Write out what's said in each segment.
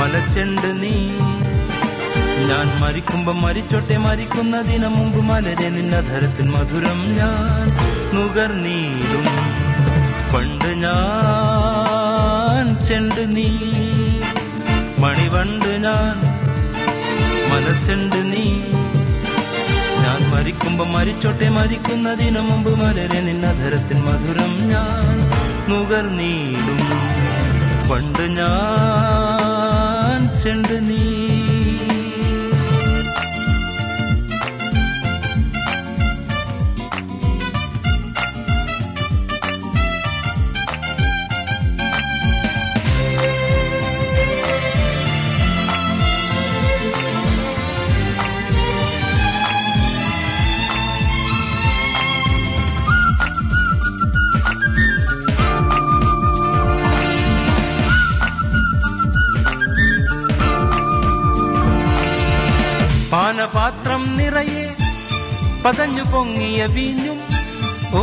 മലച്ചെണ്ട് നീ ഞാൻ മരിക്കുമ്പോ മരിച്ചോട്ടെ മരിക്കുന്നതിന് മുമ്പ് മലരെ നിന്നധരത്തിൽ മധുരം ഞാൻ നുകർന്നീടും പണ്ട് ഞാൻ ചെണ്ട് നീ മണിവണ്ട് ഞാൻ മലച്ചെണ്ട് നീ ഞാൻ മരിക്കുമ്പോ മരിച്ചോട്ടെ മരിക്കുന്നതിന് മുമ്പ് മലരെ നിന്നധരത്തിൽ മധുരം ഞാൻ നുകർന്നീടും പണ്ട് ഞാൻ ചെണ്ട് നീ പാനപാത്രം നിറയെ പതഞ്ഞു പൊങ്ങിയ വീഞ്ഞും ഓ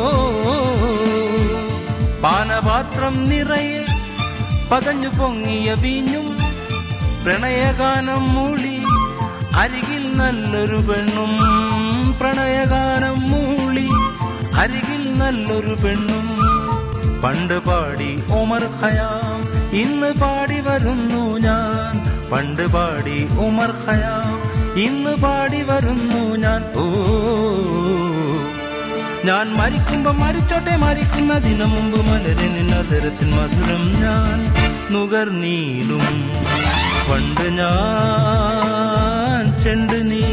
പാനപാത്രം നിറയെ പതഞ്ഞു പൊങ്ങിയ വീഞ്ഞും പ്രണയഗാനം മൂളി അരികിൽ നല്ലൊരു പെണ്ണും പ്രണയഗാനം മൂളി അരികിൽ നല്ലൊരു പെണ്ണും പണ്ട് പാടി ഉമർ ഖയാം ഇന്ന് പാടി വരുന്നു ഞാൻ പണ്ട് പാടി ഉമർ ഖയാം ഇന്ന് പാടി വരുന്നു ഞാൻ ഓ ഞാൻ മരിക്കുമ്പോ മരിച്ചോട്ടെ മരിക്കുന്നതിനു മുമ്പ് മലരെ നിന്നതരത്തിൽ മധുരം ഞാൻ നുകർന്നീടും പണ്ട് ഞാൻ ചെണ്ട് നീ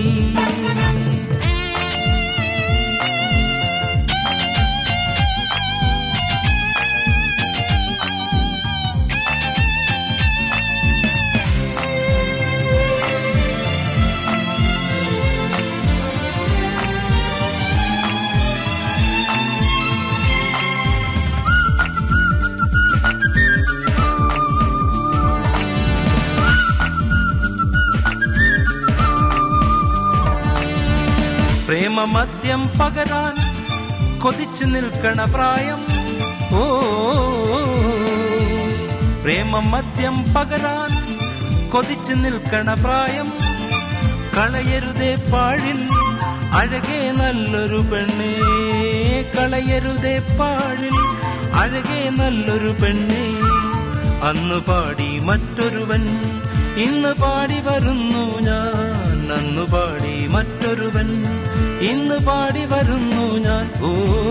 പ്രേമമദ്യം പകരാൻ കൊതിച്ചു നിൽക്കണ പ്രായം ഓ പ്രേമമദ്യം പകരാൻ കൊതിച്ചു നിൽക്കണ പ്രായം കളയരുതേ പാഴിൽ അഴകേ നല്ലൊരു പെണ്ണേ കളയരുതേ പാഴിൽ അഴകേ നല്ലൊരു പെണ്ണേ അന്ന് പാടി മറ്റൊരുവൻ ഇന്ന് പാടി വരുന്നു ഞാൻ അന്ന് പാടി മറ്റൊരുവൻ ഇന്ന് പാടി വരുന്നു ഞാൻ ഓ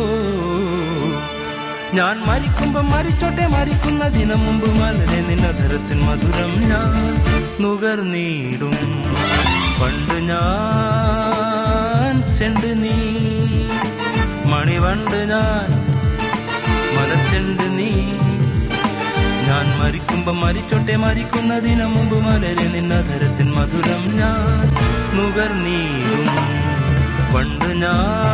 ഞാൻ മരിക്കുമ്പോ മരിച്ചോട്ടെ മരിക്കുന്നതിന് മുമ്പ് മലരെ നിന്നധരത്തിൻ മധുരം ഞാൻ നുകർന്നീടും പണ്ട് ഞാൻ ചെണ്ട് നീ മണിവണ്ട് ഞാൻ മലച്ചെണ്ട് നീ ഞാൻ മരിക്കുമ്പോ മരിച്ചോട്ടെ മരിക്കുന്നതിന് മുമ്പ് മലരെ നിന്നധരത്തിൻ മധുരം ഞാൻ നുകർന്നീടും പണ്ട് ഞാൻ